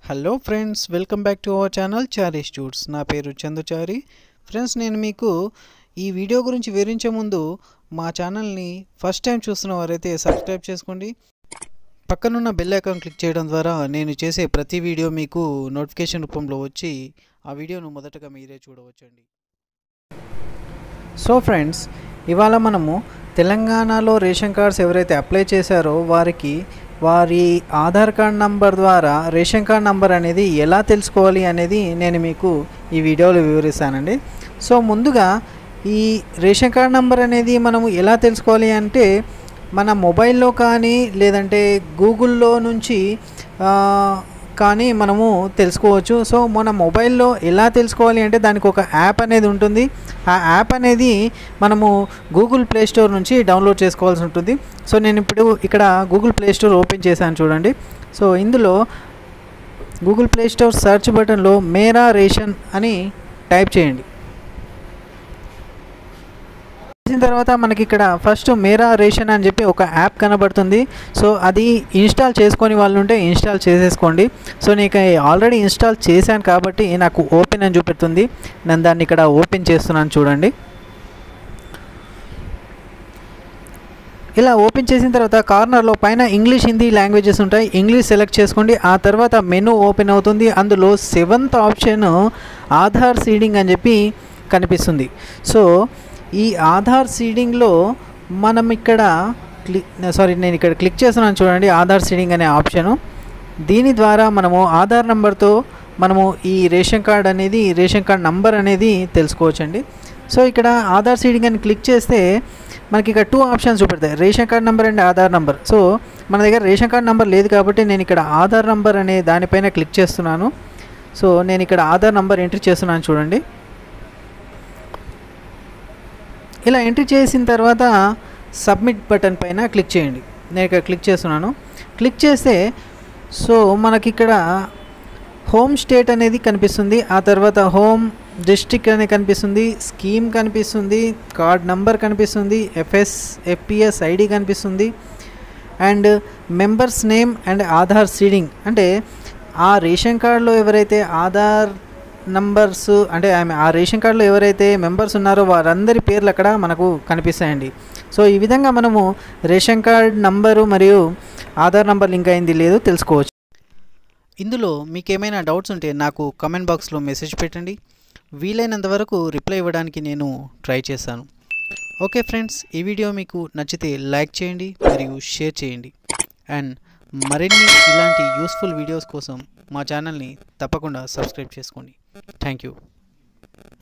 hello friends welcome back to our channel Chary studios నా పేరు చందుచారి friends నేను మీకు ఈ వీడియో గురించి వివరించే ముందు మా ఛానల్ని ఫస్ట్ టైం చూస్తున్న వారైతే సబ్స్క్రైబ్ చేసుకోండి పక్కనున్న బెల్ ఐకాన్ క్లిక్ చేయడం ద్వారా నేను చేసే ప్రతి వీడియో మీకు నోటిఫికేషన్ రూపంలో వచ్చి ఆ వీడియోను మొదటగా మీరే చూడవచ్చండి సో ఫ్రెండ్స్ ఇవాళ మనము తెలంగాణలో రేషన్ కార్డ్స్ ఎవరైతే అప్లై చేశారో వారికి వారి ఆధార్ కార్డ్ నంబర్ ద్వారా రేషన్ కార్డ్ నంబర్ అనేది ఎలా తెలుసుకోవాలి అనేది నేను మీకు ఈ వీడియోలో వివరిస్తానండి సో ముందుగా ఈ రేషన్ కార్డ్ నంబర్ అనేది మనము ఎలా తెలుసుకోవాలి అంటే మన మొబైల్లో కానీ లేదంటే గూగుల్లో నుంచి ఆ, కానీ మనము తెలుసుకోవచ్చు సో మన మొబైల్లో ఎలా తెలుసుకోవాలి అంటే దానికి ఒక యాప్ అనేది ఉంటుంది ఆ యాప్ అనేది మనము గూగుల్ ప్లే స్టోర్ నుంచి డౌన్లోడ్ చేసుకోవాల్సి ఉంటుంది సో నేను ఇప్పుడు ఇక్కడ గూగుల్ ప్లే స్టోర్ ఓపెన్ చేశాను చూడండి సో ఇందులో గూగుల్ ప్లే స్టోర్ సెర్చ్ బటన్లో మేరా రేషన్ అని టైప్ చేయండి చేసిన తర్వాత మనకి ఇక్కడ ఫస్ట్ మేరా రేషన్ అని చెప్పి ఒక యాప్ కనబడుతుంది సో అది ఇన్స్టాల్ చేసుకొని వాళ్ళు ఉంటే ఇన్స్టాల్ చేసేసుకోండి సో నీకు ఆల్రెడీ ఇన్స్టాల్ చేశాను కాబట్టి నాకు ఓపెన్ అని చూపెడుతుంది నేను దాన్ని ఇక్కడ ఓపెన్ చేస్తున్నాను చూడండి ఇలా ఓపెన్ చేసిన తర్వాత కార్నర్లో పైన ఇంగ్లీష్ హిందీ లాంగ్వేజెస్ ఉంటాయి ఇంగ్లీష్ సెలెక్ట్ చేసుకోండి ఆ తర్వాత మెనూ ఓపెన్ అవుతుంది అందులో సెవెంత్ ఆప్షన్ ఆధార్ సీడింగ్ అని చెప్పి కనిపిస్తుంది సో ఈ ఆధార్ సీడింగ్లో మనం ఇక్కడ క్లిక్ సారీ నేను ఇక్కడ క్లిక్ చేస్తున్నాను చూడండి ఆధార్ సీడింగ్ అనే ఆప్షను దీని ద్వారా మనము ఆధార్ నెంబర్తో మనము ఈ రేషన్ కార్డ్ అనేది రేషన్ కార్డ్ నంబర్ అనేది తెలుసుకోవచ్చండి సో ఇక్కడ ఆధార్ సీడింగ్ అని క్లిక్ చేస్తే మనకి ఇక్కడ టూ ఆప్షన్స్ చూపెడతాయి ration card number and Aadhaar number so మన దగ్గర రేషన్ కార్డ్ నెంబర్ లేదు కాబట్టి నేను ఇక్కడ ఆధార్ నెంబర్ అనే దానిపైన క్లిక్ చేస్తున్నాను సో నేను ఇక్కడ ఆధార్ నెంబర్ ఎంట్రీ చేస్తున్నాను చూడండి ఇలా ఎంట్రీ చేసిన తర్వాత సబ్మిట్ బటన్ పైన క్లిక్ చేయండి నేను ఇక్కడ క్లిక్ చేస్తున్నాను క్లిక్ చేస్తే సో మనకి ఇక్కడ హోమ్ స్టేట్ అనేది కనిపిస్తుంది ఆ తర్వాత హోమ్ డిస్ట్రిక్ట్ అనేది కనిపిస్తుంది స్కీమ్ కనిపిస్తుంది కార్డ్ నంబర్ కనిపిస్తుంది ఎఫ్ఎస్ ఎఫ్పిఎస్ ఐడి కనిపిస్తుంది and members name and Aadhaar seeding అంటే ఆ రేషన్ కార్డులో ఎవరైతే ఆధార్ నంబర్స్ అంటే ఆమె ఆ రేషన్ కార్డులో ఎవరైతే మెంబర్స్ ఉన్నారో వారందరి పేర్లు అక్కడ మనకు కనిపిస్తాయండి సో ఈ విధంగా మనము రేషన్ కార్డ్ నంబరు మరియు ఆధార్ నంబర్ లింక్ అయింది లేదో తెలుసుకోవచ్చు ఇందులో మీకు ఏమైనా డౌట్స్ ఉంటే నాకు కమెంట్ బాక్స్లో మెసేజ్ పెట్టండి వీలైనంత వరకు రిప్లై ఇవ్వడానికి నేను ట్రై చేశాను ఓకే ఫ్రెండ్స్ ఈ వీడియో మీకు నచ్చితే లైక్ చేయండి మరియు షేర్ చేయండి అండ్ మరిన్ని ఇలాంటి యూస్ఫుల్ వీడియోస్ కోసం మా ఛానల్ని తప్పకుండా సబ్స్క్రైబ్ చేసుకోండి థ్యాంక్ యూ